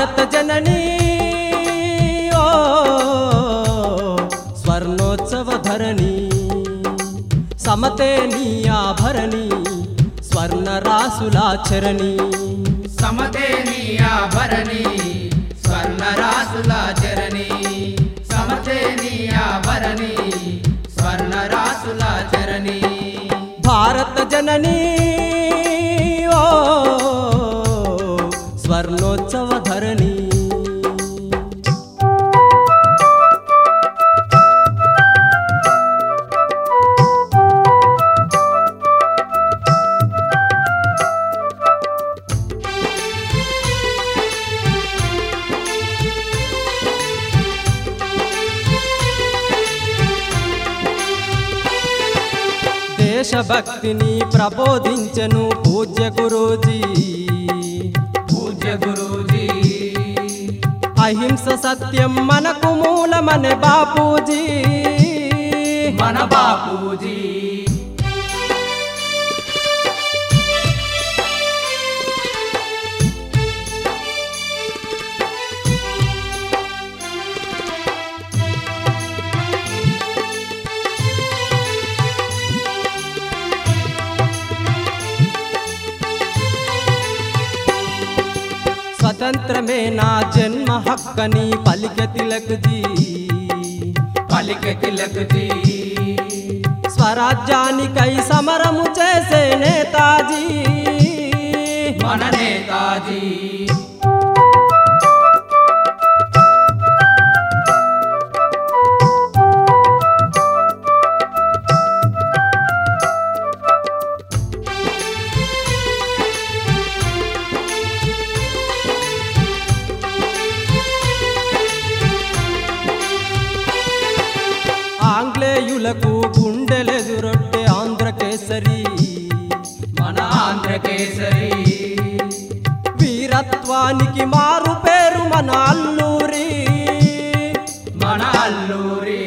భారత జననీ ఓ స్వర్ణోత్సవ ధరణి సమతే నీ ఆభరణి స్వర్ణ రాసులాచరణి సమతే నీ ఆభరణి స్వర్ణ రాసుల చరణి సమతే నీ ఆభరణి స్వర్ణ రాసుల చరణి భారత జననీ ఓ స్వర్ణోత్సవ ధరణి దేశభక్తిని ప్రబోధించను పూజ్య గురూజీ పూజ్య గురూజీ అహింస సత్యం మనకు మూలమనే బాపూజీ మన బాపూజీ స్వతంత్రమే నా జన్మ హక్కని పలిక తిలకుజీ పలిక తిలకుజీ స్వరాజ్యానికై సమరము చేసే నేతాజీ మన నేతాజీ ఆంగ్లేయులకు గుండెలెదురొట్టే ఆంధ్రకేసరి మన ఆంధ్రకేసరి వీరత్వానికి మారు పేరు మన అల్లూరి మన అల్లూరి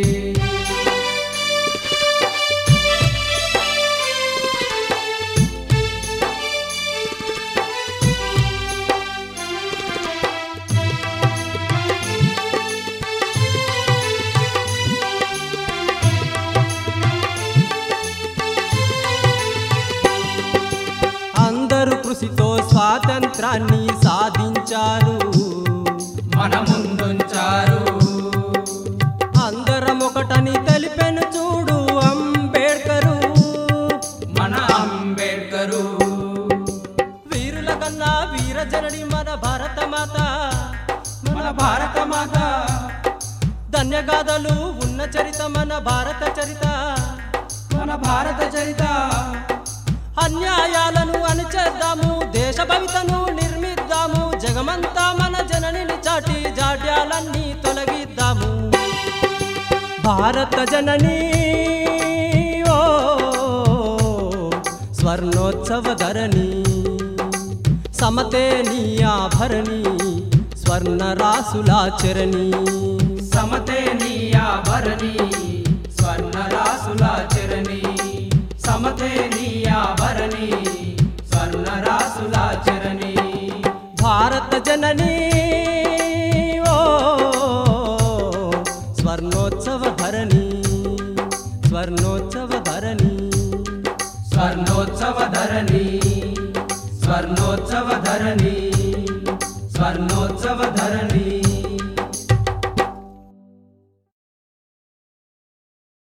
అందరూ కృషితో స్వాతంత్రాన్ని సాధించారు మన ముందుంచారు అందరం ఒకటని తెలిపెను చూడు అంబేడ్కరు మన అంబేడ్కరు వీరుల కన్నా వీరజనడి మన భారత మాత మన భారత మాత ధన్యగాథలు ఉన్న చరిత మన భారత చరిత మన భారత చరిత అన్యాయాలను అణిచేద్దాము దేశ భవితను నిర్మిద్దాము జగమంతా మన జననిని చాటి జాడ్యాలన్నీ తొలగిద్దాము భారత జననీ ఓ స్వర్ణోత్సవ ధరణి సమతే నీ ఆభరణి స్వర్ణ రాసులాచరణి సమతే నీ ఆభరణి స్వర్ణ రాసుల చరణి సమతే నీ ఆభరణి స్వర్ణ రాసుల చరణి భారత జననీ ఓ స్వర్ణోత్సవ ధరణి స్వర్ణోత్సవ ధరణి స్వర్ణోత్సవ ధరణి స్వర్ణోత్సవ ధరణి స్వర్ణోత్సవ ధరణి